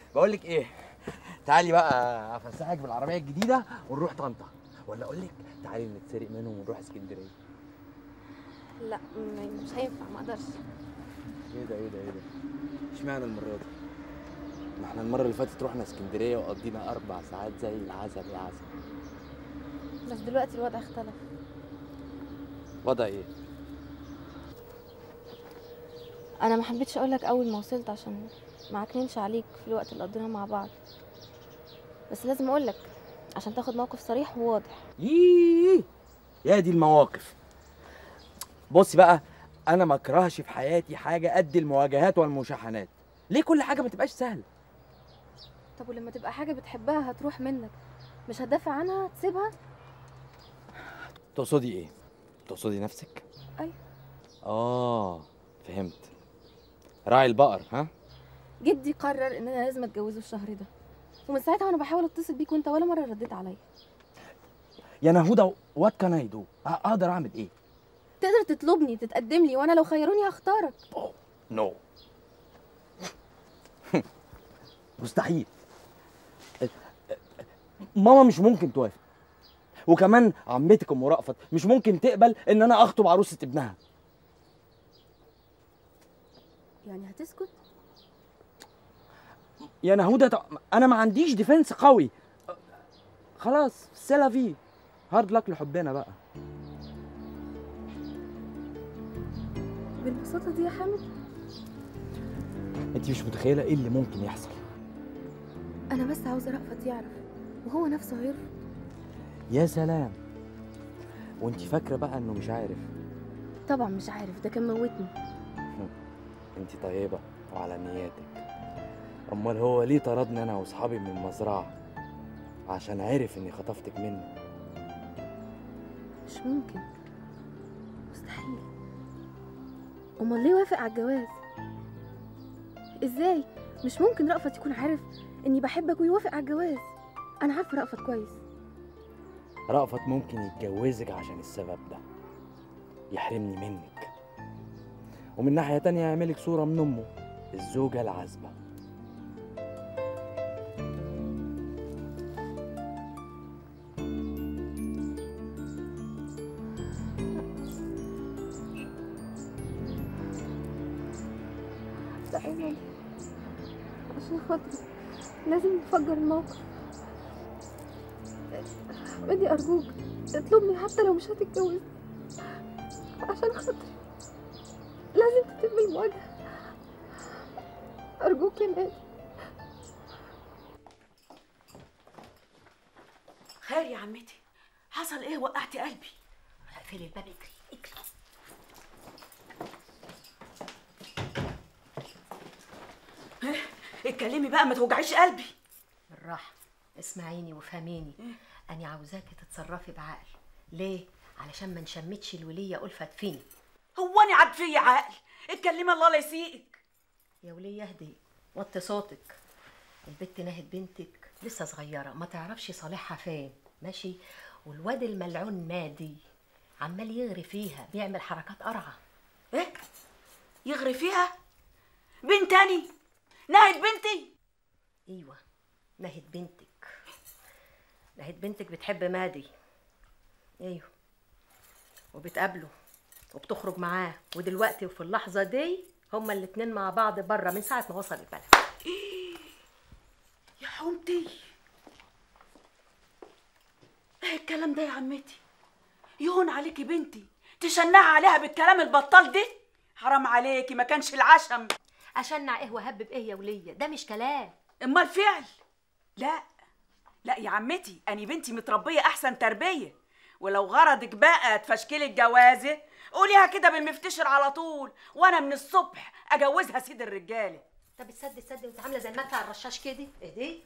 بقول لك ايه تعالي بقى افسحك بالعربيه الجديده ونروح طنطا ولا اقول لك تعالي نتسرق منهم ونروح اسكندريه لا م- مش هينفع ما اقدرش ايه ده ايه ده ايه ده اشمعنى المره دي ما احنا المره اللي فاتت رحنا اسكندريه وقضينا اربع ساعات زي العسل يا عسل بس دلوقتي الوضع اختلف وضع ايه انا ما حبيتش اقول لك اول ما وصلت عشان ما عكننش عليك في الوقت اللي قضيناه مع بعض بس لازم اقول لك عشان تاخد موقف صريح وواضح ييه يا دي المواقف بصي بقى انا ما اكرهش في حياتي حاجه قد المواجهات والمشاحنات ليه كل حاجه ما تبقاش سهله طب ولما تبقى حاجه بتحبها هتروح منك مش هتدافع عنها تسيبها تقصدي ايه تقصدي نفسك أيوة. اه فهمت راعي البقر ها جدي قرر ان انا لازم اتجوزه الشهر ده ومن ساعتها وانا بحاول اتصل بيك وانت ولا مره رديت عليا يا نهوده وات كان اي دو اقدر اعمل ايه تقدر تطلبني تتقدم لي وانا لو خيروني هختارك نو مستحيل ماما مش ممكن توافق وكمان عمتك ام رأفت مش ممكن تقبل ان انا اخطب عروسه ابنها يعني هتسكت يا نهوده طب انا ما عنديش ديفنس قوي خلاص سيلا في هارد لك لحبنا بقى بالبساطه دي يا حامد انت مش متخيله ايه اللي ممكن يحصل انا بس عاوزه رأفت يعرف وهو نفسه هيرفض يا سلام وانت فاكره بقى انه مش عارف طبعا مش عارف ده كان موتني انت طيبه وعلى نياتك امال هو ليه طردني انا واصحابي من المزرعه عشان عرف اني خطفتك منه مش ممكن مستحيل امال ليه وافق على الجواز ازاي مش ممكن رأفت يكون عارف اني بحبك ويوافق على الجواز انا عارفه رأفت كويس رأفت ممكن يتجوزك عشان السبب ده يحرمني منك ومن ناحية تانية يعملك صورة من أمه الزوجة العذبة دائما عشان خاطري لازم نفجر الموقف بدي أرجوك اطلبني حتى لو مش هتتجوز عشان خاطري لازم تتم المواجهة أرجوك يا مادي خير يا عمتي حصل ايه وقعتي قلبي اقفلي الباب اجري اجري اتكلمي بقى ما توجعيش قلبي بالراحه اسمعيني وفهميني انا عاوزاكي تتصرفي بعقل ليه علشان ما نشمتش الوليه ألفت فيني هو انا عاد فيا عقل اتكلمي الله لا يسيئك يا وليه اهدي وطي صوتك البت ناهد بنتك لسه صغيره ما تعرفش صالحها فين ماشي والواد الملعون مادي عمال يغري فيها بيعمل حركات قرعه ايه يغري فيها بنتاني نهد بنتي ايوه نهد بنتك نهد بنتك بتحب مادي ايوه وبتقابله وبتخرج معاه ودلوقتي وفي اللحظه دي هما الاتنين مع بعض بره من ساعه ما وصل البلد يا حومتي ايه الكلام ده يا عمتي يهون عليكي بنتي تشنعي عليها بالكلام البطال ده حرام عليكي ما كانش العشم اشنع ايه وهبب ايه يا وليه ده مش كلام امال فعل لا لا يا عمتي اني بنتي متربيه احسن تربيه ولو غرضك بقى تفشكلي الجوازه قوليها كده بالمفتشر على طول وانا من الصبح اجوزها سيد الرجاله طب تصدق تصدق وانت عامله زي المدفع الرشاش كده ايه دي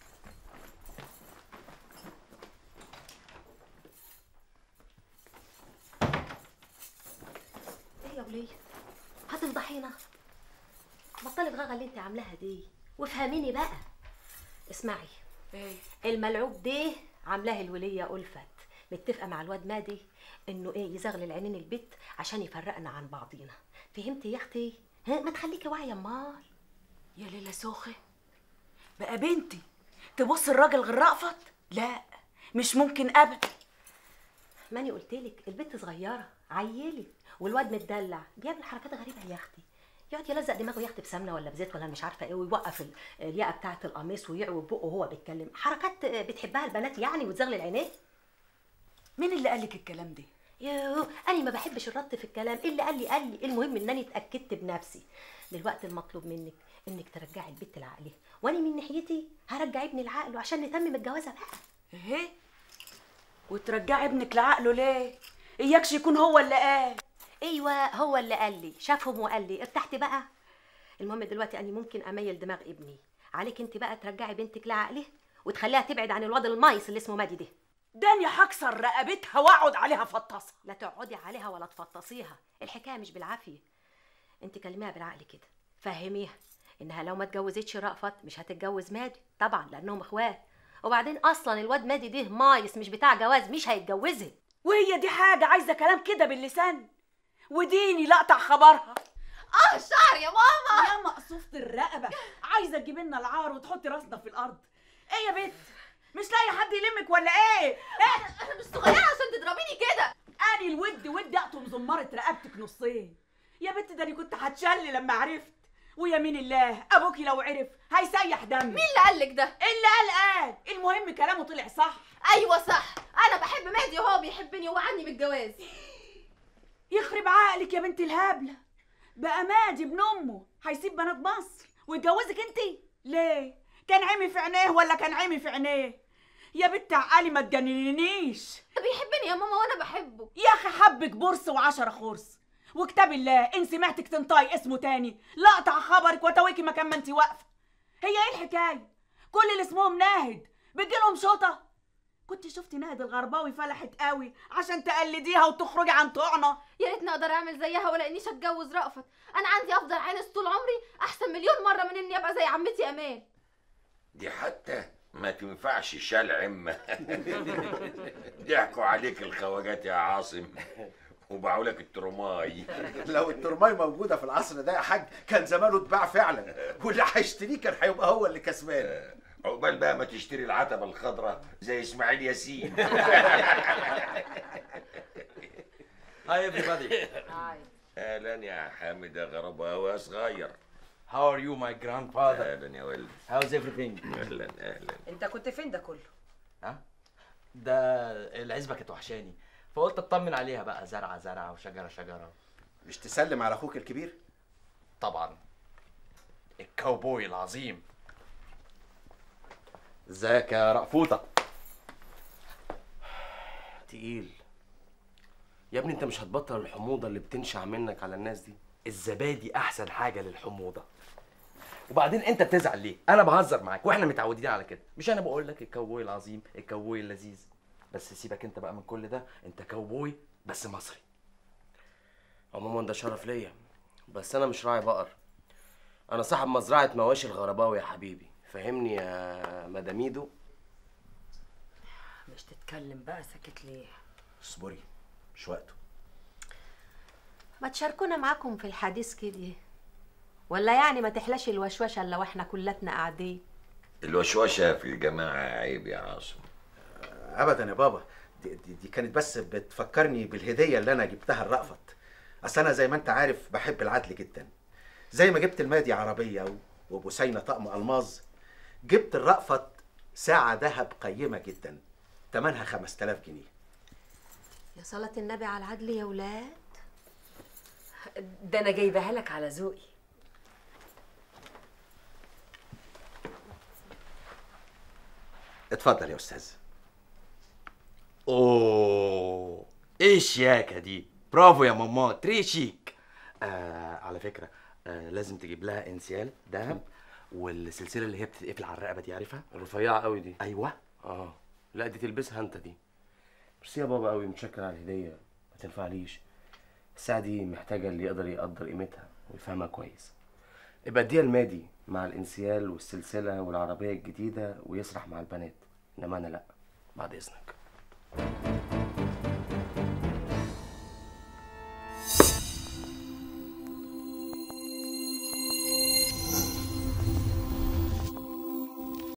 ايه يا وليه هتفضحينا بطلي الغاغه اللي انت عاملاها دي وافهميني بقى اسمعي ايه الملعوب ده عاملاه الوليه ألفت متفقه مع الواد مادي انه ايه يزغلل عينين البت عشان يفرقنا عن بعضينا فهمتي يا اختي ها ما تخليكي واعيه امال يا ليلى سوخه بقى بنتي تبص الراجل غير رأفت لا مش ممكن ابدا ماني قلت لك البنت صغيره عيلي والواد متدلع بيعمل حركات غريبه يا اختي يقعد يلزق دماغه يا اختي بسمنه ولا بزيت ولا مش عارفه ايه ويوقف ال- الياقه بتاعه القميص ويعوج بقه وهو بيتكلم حركات بتحبها البنات يعني وتزغلل عينيه مين اللي قالك الكلام ده يوه انا ما بحبش الرد في الكلام اللي قال لي قال لي المهم انني اتاكدت بنفسي دلوقتي المطلوب منك انك ترجعي البت لعقلها وانا من ناحيتي هرجع ابني لعقله عشان نتمم الجوازه بقى اهي وترجعي ابنك لعقله ليه اياكش يكون هو اللي قال ايوه هو اللي قال لي شافهم وقال لي ارتحت بقى المهم دلوقتي اني ممكن اميل دماغ ابني عليك انت بقى ترجعي بنتك لعقلها وتخليها تبعد عن الواد المايس اللي اسمه مادي ده داني هكسر رقبتها واقعد عليها فطسه لا تقعدي عليها ولا تفطسيها الحكايه مش بالعافيه انت كلميها بالعقل كده فهميها انها لو ما اتجوزتش رأفت مش هتتجوز مادي طبعا لانهم اخوات وبعدين اصلا الواد مادي ده مايس مش بتاع جواز مش هيتجوزها وهي دي حاجه عايزه كلام كده باللسان وديني لا اقطع خبرها اه الشعر يا ماما يا مقصوفة الرقبة عايزة تجيبي لنا العار وتحطي راسنا في الأرض إيه يا بنت؟ مش لاقي حد يلمك ولا إيه؟ إيه؟ انا مش صغيره عشان تضربيني كده أني الود ود أقطم زمارة رقبتك نصين يا بنت ده أنا كنت هتشل لما عرفت ويمين الله أبوكي لو عرف هيسيح دمي مين اللي قالك ده اللي قال قال المهم كلامه طلع صح ايوه صح انا بحب مهدي وهو بيحبني ووعدني بالجواز يخرب عقلك يا بنت الهبلة بقى مادي ابن أمه هيسيب بنات مصر ويتجوزك انت ليه؟ كان عمي في عينيه ولا كان عمي في عينيه؟ يا بنت عقلي ما تجننيش بيحبني يا ماما وانا بحبه يا اخي حبك برص وعشرة خرص وكتاب الله ان سمعتك تنطقي اسمه تاني لا اقطع خبرك وتويكي مكان ما انت واقفه هي ايه الحكايه كل اللي اسمهم ناهد بتجيلهم شوطه كنت شفتي ناهد الغرباوي فلحت قوي عشان تقلديها وتخرجي عن طعنه يا ريتني اقدر اعمل زيها ولا انيش اتجوز رأفت انا عندي افضل عانس طول عمري احسن مليون مره من اني ابقى زي عمتي امان دي حتى ما تنفعش شال عمة ضحكوا عليك الخواجات يا عاصم وباعوا لك الترماي لو الترماي موجوده في العصر ده يا حاج كان زمانه اتباع فعلا واللي هيشتريه كان هيبقى هو اللي كسبان عقبال بقى ما تشتري العتبة الخضراء زي اسماعيل ياسين Hi everybody. اهلا يا حامد يا غرباوي يا صغير How are you my grandfather? اهلا يا ولد How's everything? اهلا اهلا انت كنت فين ده كله ها؟ ده العزبة كانت وحشاني فقلت اطمن عليها بقى زرعة زرعة وشجرة شجرة مش تسلم على اخوك الكبير طبعا الكاوبوي العظيم ازيك يا رقفوطة تقيل يا ابني انت مش هتبطل الحموضه اللي بتنشع منك على الناس دي الزبادي احسن حاجة للحموضة وبعدين انت بتزعل ليه انا بهزر معاك واحنا متعودين على كده مش انا بقول لك الكاوبوي العظيم الكاوبوي اللذيذ بس سيبك انت بقى من كل ده انت كاوبوي بس مصري عموما ده شرف ليا بس انا مش راعي بقر انا صاحب مزرعه مواشي الغرباوي يا حبيبي فهمني يا مداميدو مش تتكلم بقى ساكت ليه اصبري مش وقته ما تشاركونا معاكم في الحديث كده ولا يعني ما تحلاش الوشوشه الا واحنا كلتنا قاعدين الوشوشة في الجماعة عيب يا عاصم ابدا يا بابا دي, دي, دي كانت بس بتفكرني بالهديه اللي انا جبتها لرأفت اصل انا زي ما انت عارف بحب العدل جدا زي ما جبت المادي عربيه و- وبوسينه طقم الماظ جبت الرأفت ساعه ذهب قيمه جدا ثمنها 5000 جنيه يا صلاة النبي على العدل يا ولاد ده انا جايبها لك على ذوقي اتفضل يا استاذ اوه ايه الشياكه دي برافو يا ماما تري شيك آه على فكره آه لازم تجيب لها انسيال ذهب والسلسله اللي هي بتتقفل على الرقبه دي عارفها رفيعه قوي دي ايوه اه لا دي تلبسها انت دي ميرسي يا بابا قوي متشكر على الهديه ما تنفعليش الساعه دي محتاجه اللي يقدر يقدر قيمتها ويفهمها كويس ابقى اديها المادي مع الانسيال والسلسله والعربيه الجديده ويسرح مع البنات انما انا لا بعد اذنك